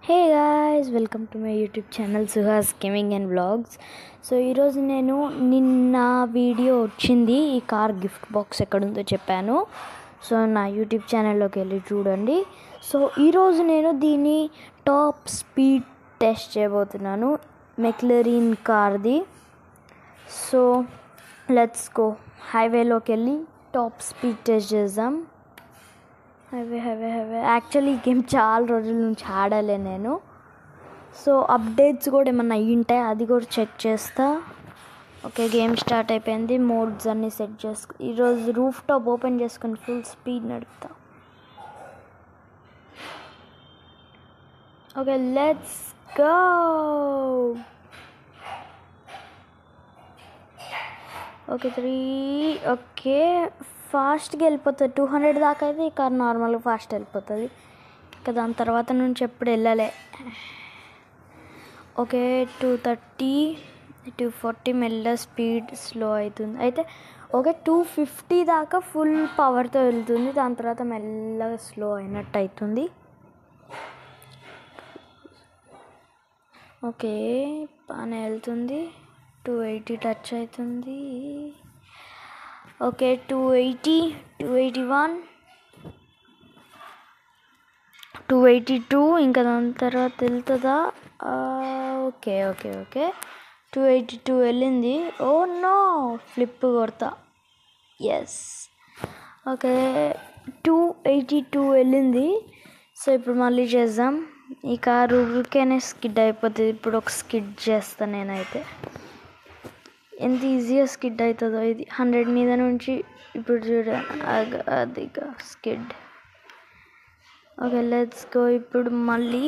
hey guys welcome to my YouTube channel Suhas gaming and vlogs so ఈరోజు నేను నిన్న video వచ్చింది ఈ కార్ గిఫ్ట్ బాక్స్ ఎక్కడుందో చెప్పాను సో నా యూట్యూబ్ ఛానల్లోకి వెళ్ళి చూడండి సో ఈరోజు నేను దీన్ని టాప్ స్పీడ్ టెస్ట్ చేయబోతున్నాను మెక్లరీన్ కార్ది సో లెట్స్ గో హైవేలోకి వెళ్ళి టాప్ స్పీడ్ టెస్ట్ చేద్దాం హైవే హైవే హైవే యాక్చువల్లీ ఈ గేమ్ చాలా రోజుల నుంచి ఆడలే నేను సో అప్డేట్స్ కూడా ఏమన్నా అయ్యింటాయి అది కూడా చెక్ చేస్తా ఓకే గేమ్ స్టార్ట్ అయిపోయింది మోడ్స్ అన్నీ సెట్ చేసుకు ఈరోజు రూఫ్ టాప్ ఓపెన్ చేసుకుని ఫుల్ స్పీడ్ నడుపుతా okay let's go okay three okay ఫాస్ట్గా వెళ్ళిపోతుంది టూ హండ్రెడ్ దాకా అయితే ఈ కార్ నార్మల్గా ఫాస్ట్ వెళ్ళిపోతుంది ఇంకా దాని తర్వాత నుంచి ఎప్పుడు వెళ్ళలే okay two thirty two forty మెల్ల స్పీడ్ స్లో అవుతుంది అయితే ఓకే టూ ఫిఫ్టీ దాకా ఫుల్ పవర్తో వెళ్తుంది దాని తర్వాత మెల్లగా స్లో అయినట్టు అవుతుంది ఓకే బాగానే వెళ్తుంది టూ ఎయిటీ టచ్ అవుతుంది okay two eighty two eighty one two eighty two ఇంకా దాని తర్వాత వెళ్తుందా okay okay okay two eighty two వెళ్ళింది ఓ నో ఫ్లిప్ కొడతా yes okay two eighty two వెళ్ళింది సో ఇప్పుడు మళ్ళీ చేద్దాం ఈ కారు ఊరికేనే స్కిడ్ అయిపోతుంది ఇప్పుడు ఒక స్కిడ్ చేస్తాను నేనైతే ఎంత ఈజీగా స్కిడ్ అవుతుందో ఇది హండ్రెడ్ మీద నుంచి ఇప్పుడు చూడ అదిగా స్కిడ్ ఓకే లెట్స్ గో ఇప్పుడు మళ్ళీ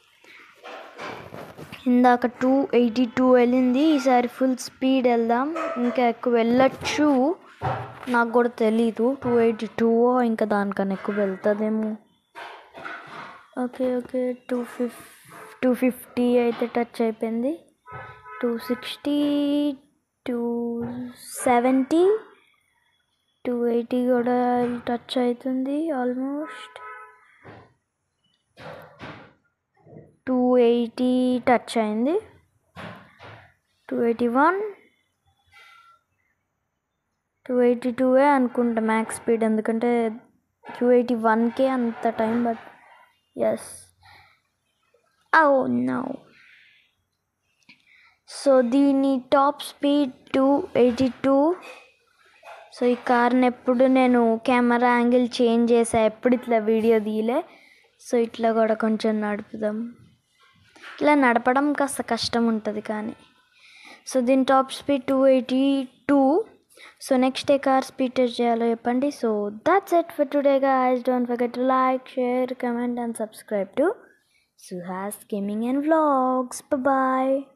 ఇందాక టూ ఎయిటీ టూ వెళ్ళింది ఈసారి ఫుల్ స్పీడ్ వెళ్దాం ఇంకా ఎక్కువ వెళ్ళచ్చు నాకు కూడా తెలీదు టూ ఎయిటీ టూ ఇంకా దానికన్నా ఎక్కువ వెళ్తుందేమో okay okay two fif two fifty అయితే టచ్ అయిపోయింది two sixty two seventy two eighty కూడా టచ్ అవుతుంది ఆల్మోస్ట్ టూ ఎయిటీ టచ్ అయింది two eighty one two eighty టూవే అనుకుంటా మ్యాక్స్ స్పీడ్ ఎందుకంటే టూ ఎయిటీ వన్కే అంత time but yes oh no so దీని top speed two eighty two so ఈ కార్ని ఎప్పుడు నేను కెమెరా యాంగిల్ చేంజ్ చేసా ఎప్పుడు ఇట్లా వీడియో తీయలే సో ఇట్లా కూడా కొంచెం నడుపుదాం ఇట్లా నడపడం కాస్త కష్టం ఉంటుంది కానీ సో దీని top speed two eighty two so next a car speed test చేయాలో చెప్పండి so that's it for today guys don't forget to like share comment and subscribe to Suhas gaming and vlogs bye